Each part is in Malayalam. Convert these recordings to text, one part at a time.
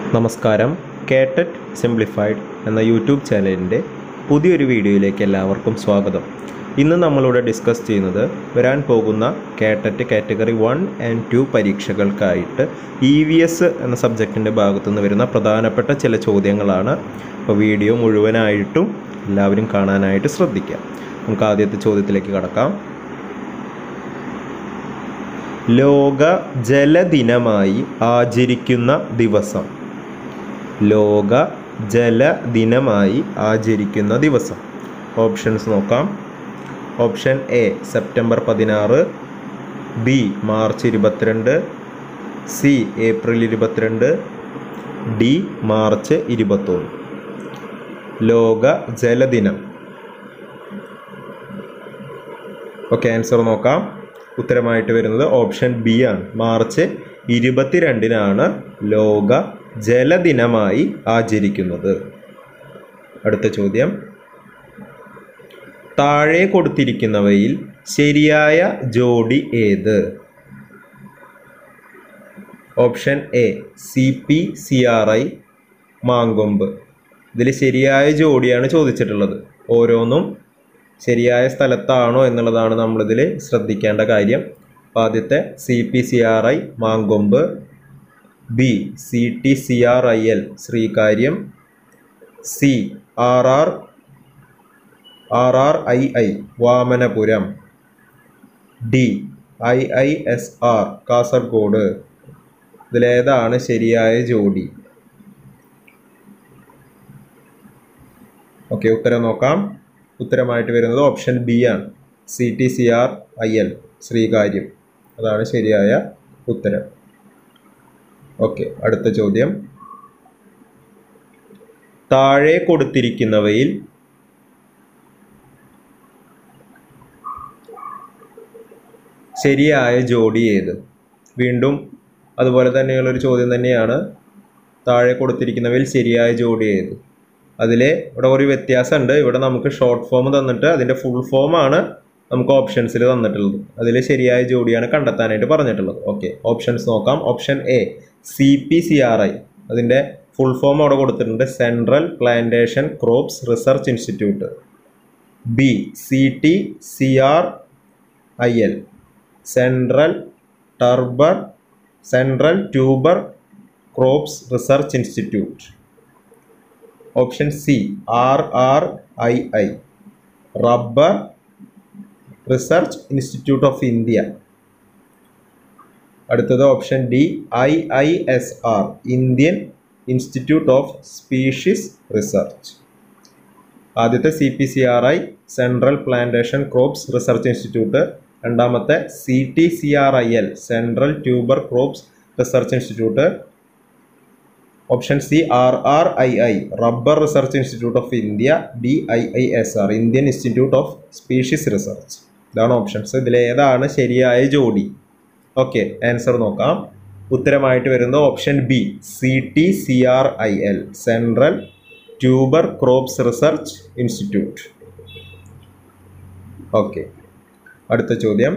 നമസ്കാരം കേട്ടറ്റ് സിംപ്ലിഫൈഡ് എന്ന യൂട്യൂബ് ചാനലിൻ്റെ പുതിയൊരു വീഡിയോയിലേക്ക് എല്ലാവർക്കും സ്വാഗതം ഇന്ന് നമ്മളിവിടെ ഡിസ്കസ് ചെയ്യുന്നത് വരാൻ പോകുന്ന KTET category one and two പരീക്ഷകൾക്കായിട്ട് ഇ വി എസ് എന്ന സബ്ജക്റ്റിൻ്റെ ഭാഗത്തു നിന്ന് വരുന്ന പ്രധാനപ്പെട്ട ചില ചോദ്യങ്ങളാണ് അപ്പോൾ വീഡിയോ മുഴുവനായിട്ടും എല്ലാവരും കാണാനായിട്ട് ശ്രദ്ധിക്കാം നമുക്ക് ആദ്യത്തെ ചോദ്യത്തിലേക്ക് കടക്കാം ലോക ജലദിനമായി ആചരിക്കുന്ന ദിവസം ലോക ജലദിനമായി ആചരിക്കുന്ന ദിവസം ഓപ്ഷൻസ് നോക്കാം ഓപ്ഷൻ എ സെപ്റ്റംബർ പതിനാറ് ബി മാർച്ച് ഇരുപത്തിരണ്ട് സി ഏപ്രിൽ ഇരുപത്തിരണ്ട് ഡി മാർച്ച് ഇരുപത്തൊന്ന് ലോക ജലദിനം ഓക്കെ ആൻസർ നോക്കാം ഉത്തരമായിട്ട് വരുന്നത് ഓപ്ഷൻ ബി ആണ് മാർച്ച് ഇരുപത്തിരണ്ടിനാണ് ലോക ജലദിനമായി ആചരിക്കുന്നത് അടുത്ത ചോദ്യം താഴെ കൊടുത്തിരിക്കുന്നവയിൽ ശരിയായ ജോഡി ഏത് option A C P C R I Mankombu ഇതിൽ ശരിയായ ജോഡിയാണ് ചോദിച്ചിട്ടുള്ളത് ഓരോന്നും ശരിയായ സ്ഥലത്താണോ എന്നുള്ളതാണ് നമ്മളിതിൽ ശ്രദ്ധിക്കേണ്ട കാര്യം അപ്പോൾ ആദ്യത്തെ C P C R I Mankombu B C T C R I L Sreekaryam C R R R R I I Vamanapuram D I I S R Kasaragod ഇതിലേതാണ് ശരിയായ ജോഡി ഓക്കെ ഉത്തരം നോക്കാം ഉത്തരമായിട്ട് വരുന്നത് ഓപ്ഷൻ ബി ആണ് C T C R I L Sreekaryam അതാണ് ശരിയായ ഉത്തരം ഓക്കെ അടുത്ത ചോദ്യം താഴെ കൊടുത്തിരിക്കുന്നവയിൽ ശരിയായ ജോഡി ഏത് വീണ്ടും അതുപോലെ തന്നെയുള്ളൊരു ചോദ്യം തന്നെയാണ് താഴെ കൊടുത്തിരിക്കുന്നവയിൽ ശരിയായ ജോഡി ഏത് അതിൽ ഇവിടെ ഒരു വ്യത്യാസമുണ്ട് ഇവിടെ നമുക്ക് ഷോർട്ട് ഫോം തന്നിട്ട് അതിൻ്റെ ഫുൾ ഫോമാണ് നമുക്ക് ഓപ്ഷൻസിൽ തന്നിട്ടുള്ളത് അതിൽ ശരിയായ ജോഡിയാണ് കണ്ടെത്താനായിട്ട് പറഞ്ഞിട്ടുള്ളത് ഓക്കെ ഓപ്ഷൻസ് നോക്കാം option A C P C R I അതിൻ്റെ ഫുൾ ഫോം അവിടെ കൊടുത്തിട്ടുണ്ട് central plantation crops research institute B C T C R I L central tuber central tuber crops research institute option C R R I I rubber research institute of India അടുത്തത് option D I I S R Indian institute of species research ആദ്യത്തെ C P C R I central plantation crops research institute രണ്ടാമത്തെ C T C R I L central tuber crops research institute option C R R I I rubber research institute of India D I I S R Indian institute of species research ഇതാണ് ഓപ്ഷൻസ് ഇതിലേതാണ് ശരിയായ ജോഡി ഓക്കെ ആൻസർ നോക്കാം ഉത്തരമായിട്ട് വരുന്നത് option B C T C R I L central tuber crops research institute okay അടുത്ത ചോദ്യം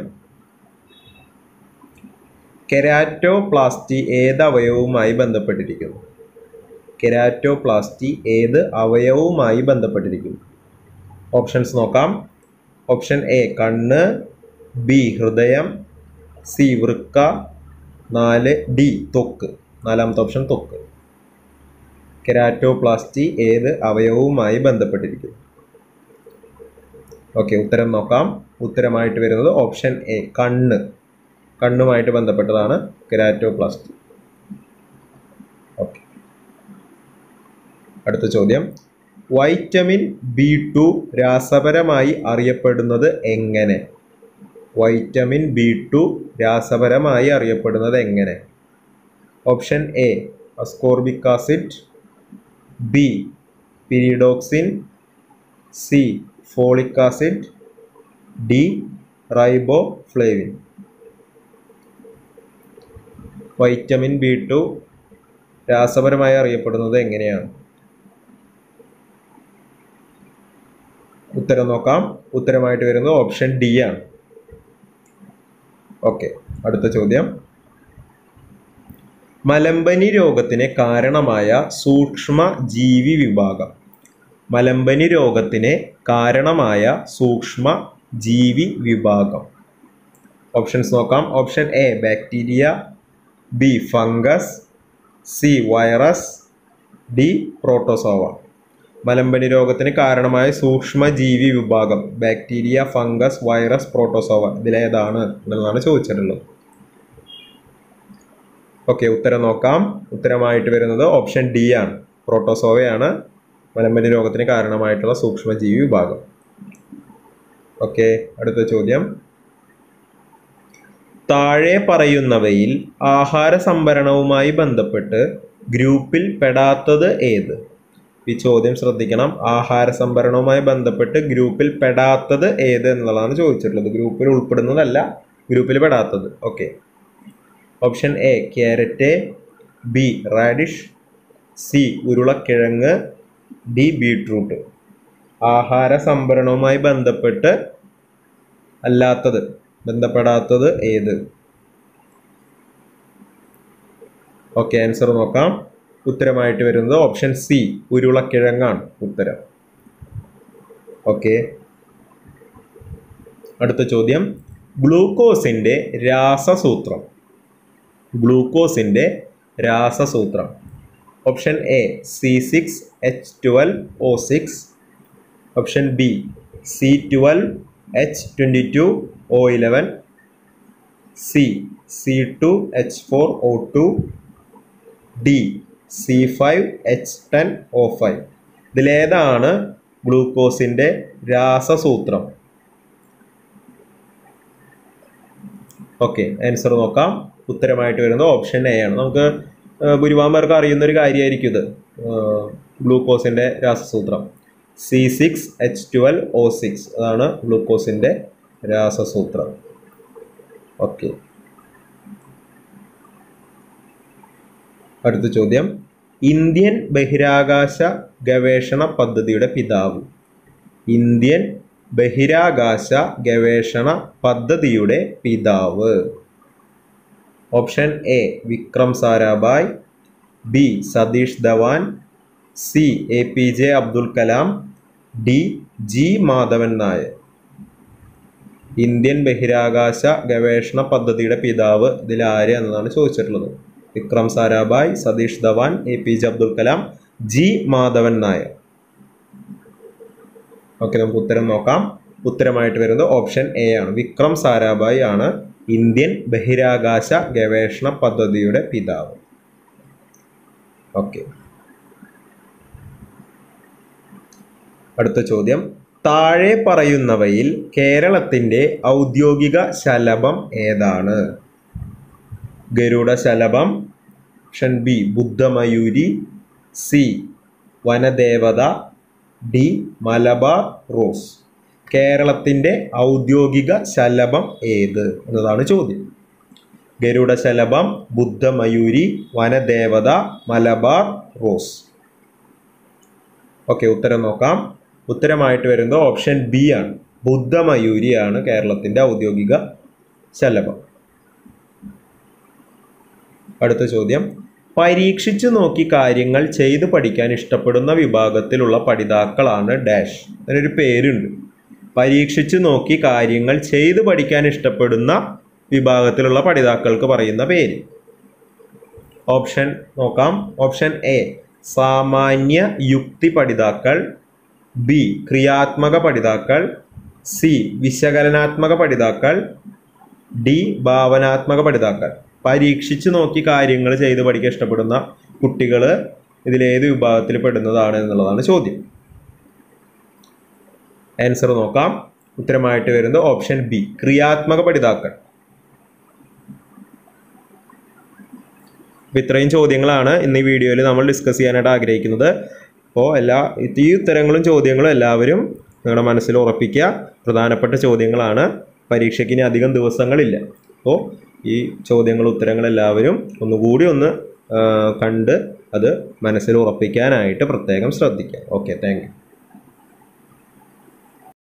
കെരാറ്റോപ്ലാസ്റ്റി ഏത് അവയവുമായി ബന്ധപ്പെട്ടിരിക്കുന്നു കെരാറ്റോപ്ലാസ്റ്റി ഏത് അവയവുമായി ബന്ധപ്പെട്ടിരിക്കുന്നു ഓപ്ഷൻസ് നോക്കാം ഓപ്ഷൻ എ കണ്ണ് ബി ഹൃദയം സി വൃക്ക നാല് ഡി ത്വക്ക് നാലാമത്തെ ഓപ്ഷൻ ത്വക്ക് കെരാറ്റോപ്ലാസ്റ്റി ഏത് അവയവവുമായി ബന്ധപ്പെട്ടിരിക്കുന്നു ഓക്കെ ഉത്തരം നോക്കാം ഉത്തരമായിട്ട് വരുന്നത് ഓപ്ഷൻ എ കണ്ണ് കണ്ണുമായിട്ട് ബന്ധപ്പെട്ടതാണ് കെരാറ്റോപ്ലാസ്റ്റി ഓക്കെ അടുത്ത ചോദ്യം വൈറ്റമിൻ ബി ടു രാസപരമായി അറിയപ്പെടുന്നത് എങ്ങനെ വൈറ്റമിൻ ബി ടു രാസപരമായി അറിയപ്പെടുന്നത് എങ്ങനെ option A ascorbic acid B pyridoxine C folic acid D riboflavin vitamin B two രാസപരമായി അറിയപ്പെടുന്നത് എങ്ങനെയാണ് ഉത്തരം നോക്കാം ഉത്തരമായിട്ട് വരുന്നത് ഓപ്ഷൻ ഡി ആണ് ഓക്കെ അടുത്ത ചോദ്യം മലമ്പനി രോഗത്തിന് കാരണമായ സൂക്ഷ്മ ജീവി വിഭാഗം മലമ്പനി രോഗത്തിന് കാരണമായ സൂക്ഷ്മ ജീവി വിഭാഗം ഓപ്ഷൻസ് നോക്കാം option A bacteria B fungus C virus D protozoa മലമ്പനി രോഗത്തിന് കാരണമായ സൂക്ഷ്മ ജീവി വിഭാഗം ബാക്ടീരിയ ഫംഗസ് വൈറസ് പ്രോട്ടോസോവ ഇതിലേതാണ് എന്നുള്ളതാണ് ചോദിച്ചിട്ടുള്ളത് ഓക്കെ ഉത്തരം നോക്കാം ഉത്തരമായിട്ട് വരുന്നത് ഓപ്ഷൻ ഡി ആണ് പ്രോട്ടോസോവയാണ് മലമ്പനി രോഗത്തിന് കാരണമായിട്ടുള്ള സൂക്ഷ്മജീവി വിഭാഗം ഓക്കെ അടുത്ത ചോദ്യം താഴെ പറയുന്നവയിൽ ആഹാര സംഭരണവുമായി ബന്ധപ്പെട്ട് ഗ്രൂപ്പിൽ പെടാത്തത് ഏത് ഈ ചോദ്യം ശ്രദ്ധിക്കണം ആഹാര സംഭരണവുമായി ബന്ധപ്പെട്ട് ഗ്രൂപ്പിൽ പെടാത്തത് ഏത് എന്നുള്ളതാണ് ചോദിച്ചിട്ടുള്ളത് ഗ്രൂപ്പിൽ ഉൾപ്പെടുന്നതല്ല ഗ്രൂപ്പിൽ പെടാത്തത് okay option A carrot B radish C ഉരുളക്കിഴങ്ങ് ഡി ബീട്രൂട്ട് ആഹാര സംഭരണവുമായി ബന്ധപ്പെട്ട് അല്ലാത്തത് ബന്ധപ്പെടാത്തത് ഏത് ഓക്കെ ആൻസർ നോക്കാം ഉത്തരമായിട്ട് വരുന്നത് ഓപ്ഷൻ സി ഉരുളക്കിഴങ്ങാണ് ഉത്തരം ഓക്കെ അടുത്ത ചോദ്യം ഗ്ലൂക്കോസിൻ്റെ രാസസൂത്രം ഗ്ലൂക്കോസിൻ്റെ രാസസൂത്രം option A C six H twelve O six option B C twelve H twenty two O eleven C C two H four O two D C five H ten O five ഇതിലേതാണ് ഗ്ലൂക്കോസിൻ്റെ രാസസൂത്രം ഓക്കെ ആൻസർ നോക്കാം ഉത്തരമായിട്ട് വരുന്നത് ഓപ്ഷൻ എ ആണ് നമുക്ക് ആ, ഭൂരിഭാഗം പേർക്ക് അറിയുന്ന ഒരു കാര്യമായിരിക്കും ഇത് ഗ്ലൂക്കോസിൻ്റെ രാസസൂത്രം C six H twelve O six അതാണ് ഗ്ലൂക്കോസിൻ്റെ രാസസൂത്രം ഓക്കെ അടുത്ത ചോദ്യം ഇന്ത്യൻ ബഹിരാകാശ ഗവേഷണ പദ്ധതിയുടെ പിതാവ് ഇന്ത്യൻ ബഹിരാകാശ ഗവേഷണ പദ്ധതിയുടെ പിതാവ് option A Vikram Sarabhai B Satish Dhawan C A P J Abdul Kalam D G Madhavan Nair Indian ബഹിരാകാശ ഗവേഷണ പദ്ധതിയുടെ പിതാവ് ഇതിൽ ആര് എന്നതാണ് ചോദിച്ചിട്ടുള്ളത് Vikram Sarabhai Satish Dhawan A P J Abdul Kalam G Madhavan Nair okay നമുക്ക് ഉത്തരം നോക്കാം ഉത്തരമായിട്ട് വരുന്നത് ഓപ്ഷൻ എ ആണ് വിക്രം സാരാഭായ് ആണ് ഇന്ത്യൻ ബഹിരാകാശ ഗവേഷണ പദ്ധതിയുടെ പിതാവ് ഓക്കെ അടുത്ത ചോദ്യം താഴെ പറയുന്നവയിൽ കേരളത്തിൻ്റെ ഔദ്യോഗിക ശലഭം ഏതാണ് ഗരുഡ ശലഭം ഓപ്ഷൻ ബി ബുദ്ധമയൂരി സി വനദേവത ഡി മലബാർ റോസ് കേരളത്തിൻ്റെ ഔദ്യോഗിക ശലഭം ഏത് എന്നതാണ് ചോദ്യം ഗരുഡ ശലഭം ബുദ്ധമയൂരി വനദേവത മലബാർ റോസ് ഓക്കെ ഉത്തരം നോക്കാം ഉത്തരമായിട്ട് വരുന്നത് ഓപ്ഷൻ ബി ആണ് ബുദ്ധമയൂരിയാണ് കേരളത്തിൻ്റെ ഔദ്യോഗിക ശലഭം അടുത്ത ചോദ്യം പരീക്ഷിച്ചു നോക്കി കാര്യങ്ങൾ ചെയ്തു പഠിക്കാൻ ഇഷ്ടപ്പെടുന്ന വിഭാഗത്തിലുള്ള പഠിതാക്കളാണ് ഡാഷ് അതിനൊരു പേരുണ്ട് പരീക്ഷിച്ചു നോക്കി കാര്യങ്ങൾ ചെയ്തു പഠിക്കാൻ ഇഷ്ടപ്പെടുന്ന വിഭാഗത്തിലുള്ള പഠിതാക്കൾക്ക് പറയുന്ന പേര് ഓപ്ഷൻ നോക്കാം ഓപ്ഷൻ എ സാമാന്യ യുക്തി പഠിതാക്കൾ ബി ക്രിയാത്മക പഠിതാക്കൾ സി വിശകലനാത്മക പഠിതാക്കൾ ഡി ഭാവനാത്മക പഠിതാക്കൾ പരീക്ഷിച്ച് നോക്കി കാര്യങ്ങൾ ചെയ്ത് പഠിക്കാൻ ഇഷ്ടപ്പെടുന്ന കുട്ടികൾ ഇതിലേത് വിഭാഗത്തിൽ പെടുന്നതാണ് എന്നുള്ളതാണ് ചോദ്യം ആൻസർ നോക്കാം ഉത്തരമായിട്ട് വരുന്നത് ഓപ്ഷൻ ബി ക്രിയാത്മക പഠിതാക്കൾ അപ്പോൾ ഇത്രയും ചോദ്യങ്ങളാണ് ഇന്ന് ഈ വീഡിയോയിൽ നമ്മൾ ഡിസ്കസ് ചെയ്യാനായിട്ട് ആഗ്രഹിക്കുന്നത് അപ്പോൾ എല്ലാ ഈ ഉത്തരങ്ങളും ചോദ്യങ്ങളും എല്ലാവരും നിങ്ങളുടെ മനസ്സിൽ ഉറപ്പിക്കുക പ്രധാനപ്പെട്ട ചോദ്യങ്ങളാണ് പരീക്ഷയ്ക്ക് ഇനി അധികം ദിവസങ്ങളില്ല അപ്പോൾ ഈ ചോദ്യങ്ങൾ ഉത്തരങ്ങളെല്ലാവരും ഒന്നുകൂടി ഒന്ന് ആ, കണ്ട് അത് മനസ്സിൽ ഉറപ്പിക്കാനായിട്ട് പ്രത്യേകം ശ്രദ്ധിക്കുക ഓക്കെ താങ്ക് യു